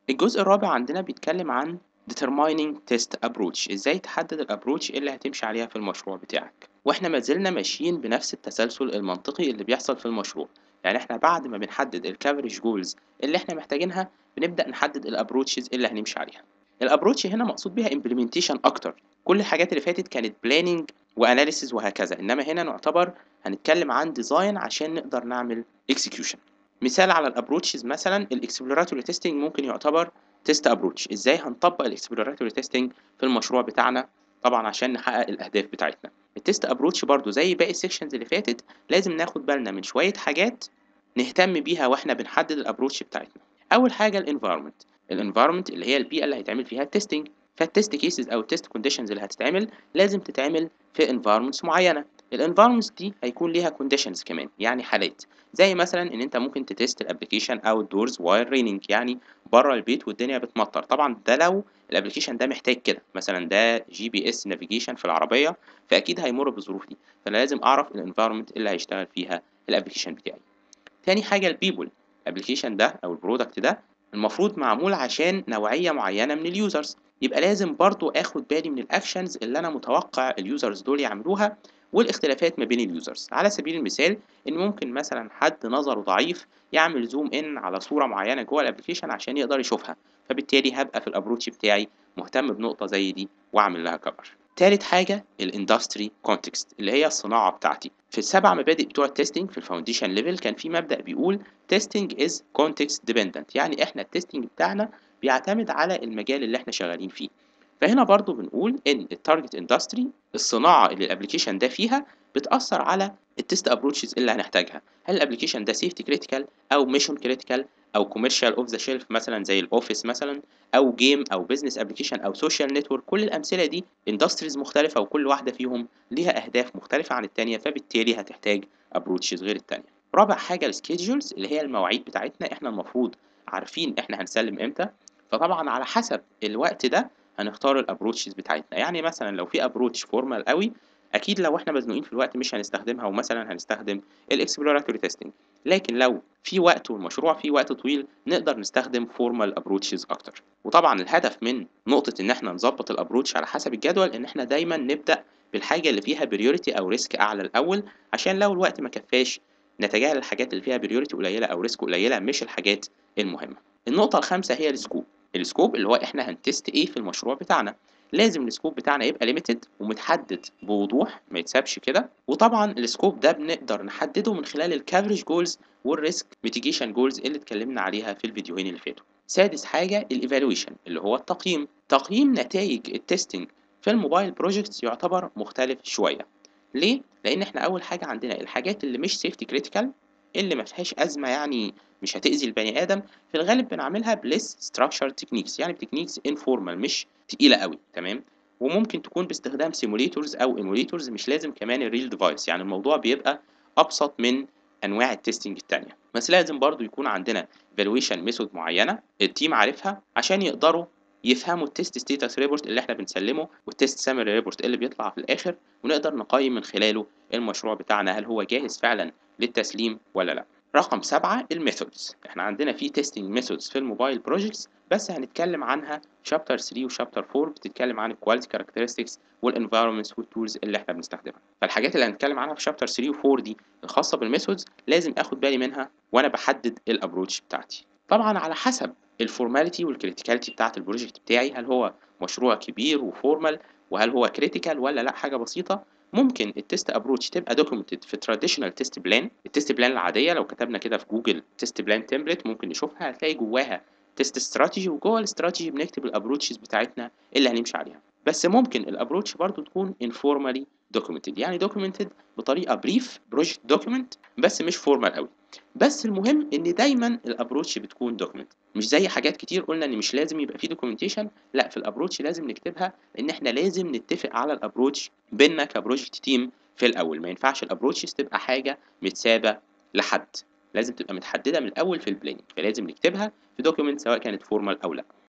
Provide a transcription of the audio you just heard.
الجزء الرابع عندنا بيتكلم عن determining test approach ازاي تحدد الابروتش اللي هتمشي عليها في المشروع بتاعك واحنا ما زلنا ماشيين بنفس التسلسل المنطقي اللي بيحصل في المشروع يعني احنا بعد ما بنحدد الكفرج جولز اللي احنا محتاجينها بنبدا نحدد الابروتشز اللي هنمشي عليها الابروتش هنا مقصود بيها implementation اكتر كل الحاجات اللي فاتت كانت planning واناليسيز وهكذا انما هنا نعتبر هنتكلم عن ديزاين عشان نقدر نعمل execution مثال على الابروتشز مثلا الاكسبلوراتوري تيستنج ممكن يعتبر تيست ابروتش ازاي هنطبق الاكسبلوراتوري تيستنج في المشروع بتاعنا طبعا عشان نحقق الاهداف بتاعتنا التيست ابروتش برضو زي باقي السيكشنز اللي فاتت لازم ناخد بالنا من شويه حاجات نهتم بيها واحنا بنحدد الابروتش بتاعتنا اول حاجه الانفايرمنت الانفايرمنت اللي هي البيئه اللي هيتعمل فيها التستنج فالتست كيسز او التست كونديشنز اللي هتتعمل لازم تتعمل في انفايرمنتس معينه الانفايرمنتس دي هيكون ليها كونديشنز كمان يعني حالات زي مثلا ان انت ممكن تتست الابلكيشن اوت دورز وايل ريننج يعني بره البيت والدنيا بتمطر طبعا ده لو الابلكيشن ده محتاج كده مثلا ده جي بي اس نافيجيشن في العربيه فاكيد هيمر بالظروف دي فانا لازم اعرف الانفايرمنت اللي هيشتغل فيها الابلكيشن بتاعي تاني حاجه البيبول الابلكيشن ده او البرودكت ده المفروض معمول عشان نوعيه معينه من اليوزرز يبقى لازم برضو اخد بالي من الاكشنز اللي انا متوقع اليوزرز دول يعملوها والاختلافات ما بين اليوزرز على سبيل المثال ان ممكن مثلا حد نظره ضعيف يعمل زوم ان على صوره معينه جوه الابلكيشن عشان يقدر يشوفها فبالتالي هبقى في الابروتش بتاعي مهتم بنقطه زي دي واعمل لها كفر تالت حاجة الاندستري كونتكست اللي هي الصناعة بتاعتي في السبع مبادئ بتوع التستنج في الفاونديشن ليفل كان في مبدأ بيقول تيستنج از كونتكست ديبندنت يعني احنا التستنج بتاعنا بيعتمد على المجال اللي احنا شغالين فيه فهنا برضو بنقول ان التارجت اندستري الصناعة اللي الابلكيشن ده فيها بتأثر على التست ابروتشز اللي هنحتاجها هل الابلكيشن ده سيفتي كريتيكال او ميشن كريتيكال او كوميرشال اوف ذا شيلف مثلا زي الاوفيس مثلا او جيم او بزنس ابلكيشن او سوشيال نتورك كل الامثله دي اندستريز مختلفه وكل واحده فيهم ليها اهداف مختلفه عن التانية فبالتالي هتحتاج ابروتشز غير التانية رابع حاجه السكيدجولز اللي هي المواعيد بتاعتنا احنا المفروض عارفين احنا هنسلم امتى فطبعا على حسب الوقت ده هنختار الابروتشز بتاعتنا يعني مثلا لو في ابروتش فورمال قوي اكيد لو احنا مزنوقين في الوقت مش هنستخدمها ومثلا هنستخدم الاكسبلوراتوري تيستنج لكن لو في وقت والمشروع فيه وقت طويل نقدر نستخدم فورمال ابروتشز اكتر وطبعا الهدف من نقطه ان احنا نظبط الابروتش على حسب الجدول ان احنا دايما نبدا بالحاجه اللي فيها بريوريتي او ريسك اعلى الاول عشان لو الوقت ما كفاش نتجاهل الحاجات اللي فيها بريوريتي قليله او ريسك قليله مش الحاجات المهمه النقطه الخامسه هي السكوب السكوب اللي هو احنا هنتست ايه في المشروع بتاعنا لازم السكوب بتاعنا يبقى ليميتد ومتحدد بوضوح ما يتسابش كده وطبعا السكوب ده بنقدر نحدده من خلال الكافرج جولز والريسك ميتيجيشن جولز اللي اتكلمنا عليها في الفيديوهين اللي فاتوا سادس حاجه الايفالويشن اللي هو التقييم تقييم نتائج التستنج في الموبايل بروجكتس يعتبر مختلف شويه ليه لان احنا اول حاجه عندنا الحاجات اللي مش سيفتي كريتيكال اللي ما فيهاش ازمه يعني مش هتاذي البني ادم في الغالب بنعملها بليس ستراكشر تكنيكس يعني بتكنيكس انفورمال مش تقيله قوي تمام وممكن تكون باستخدام سيموليتورز او ايموليتورز مش لازم كمان الريل ديفايس يعني الموضوع بيبقى ابسط من انواع التستنج التانية بس لازم برضو يكون عندنا evaluation ميثود معينه التيم عارفها عشان يقدروا يفهموا التست ستيتس ريبورت اللي احنا بنسلمه والتست سامري ريبورت اللي بيطلع في الاخر ونقدر نقيم من خلاله المشروع بتاعنا هل هو جاهز فعلا للتسليم ولا لا رقم سبعة الميثودز احنا عندنا في تيستنج ميثودز في الموبايل بروجكتس بس هنتكلم عنها شابتر 3 وشابتر 4 بتتكلم عن الكواليتي كاركترستكس والانفايرمنتس والتولز اللي احنا بنستخدمها فالحاجات اللي هنتكلم عنها في شابتر 3 و4 دي الخاصه بالميثودز لازم اخد بالي منها وانا بحدد الابروتش بتاعتي طبعا على حسب الفورماليتي والكريتيكاليتي بتاعت البروجكت بتاعي هل هو مشروع كبير وفورمال وهل هو كريتيكال ولا لا حاجه بسيطه ممكن التست ابروتش تبقى دوكيومنتد في تراديشنال تيست بلان التست بلان العاديه لو كتبنا كده في جوجل تيست بلان تمبلت ممكن نشوفها هتلاقي جواها تيست استراتيجي وجوه الاستراتيجي بنكتب الابروتشز بتاعتنا اللي هنمشي عليها بس ممكن الابروتش برضو تكون informally documented يعني documented بطريقه بريف بروجكت دوكيمنت بس مش فورمال قوي بس المهم ان دايما الابروتش بتكون دوكيمنت مش زي حاجات كتير قلنا ان مش لازم يبقى فيه دوكيومنتيشن لا في الابروتش لازم نكتبها لان احنا لازم نتفق على الابروتش بيننا كبروجكت تيم في الاول ما ينفعش الابروتشز تبقى حاجه متسابه لحد لازم تبقى متحدده من الاول في البلاننج فلازم نكتبها في دوكيومنت سواء كانت فورمال او لا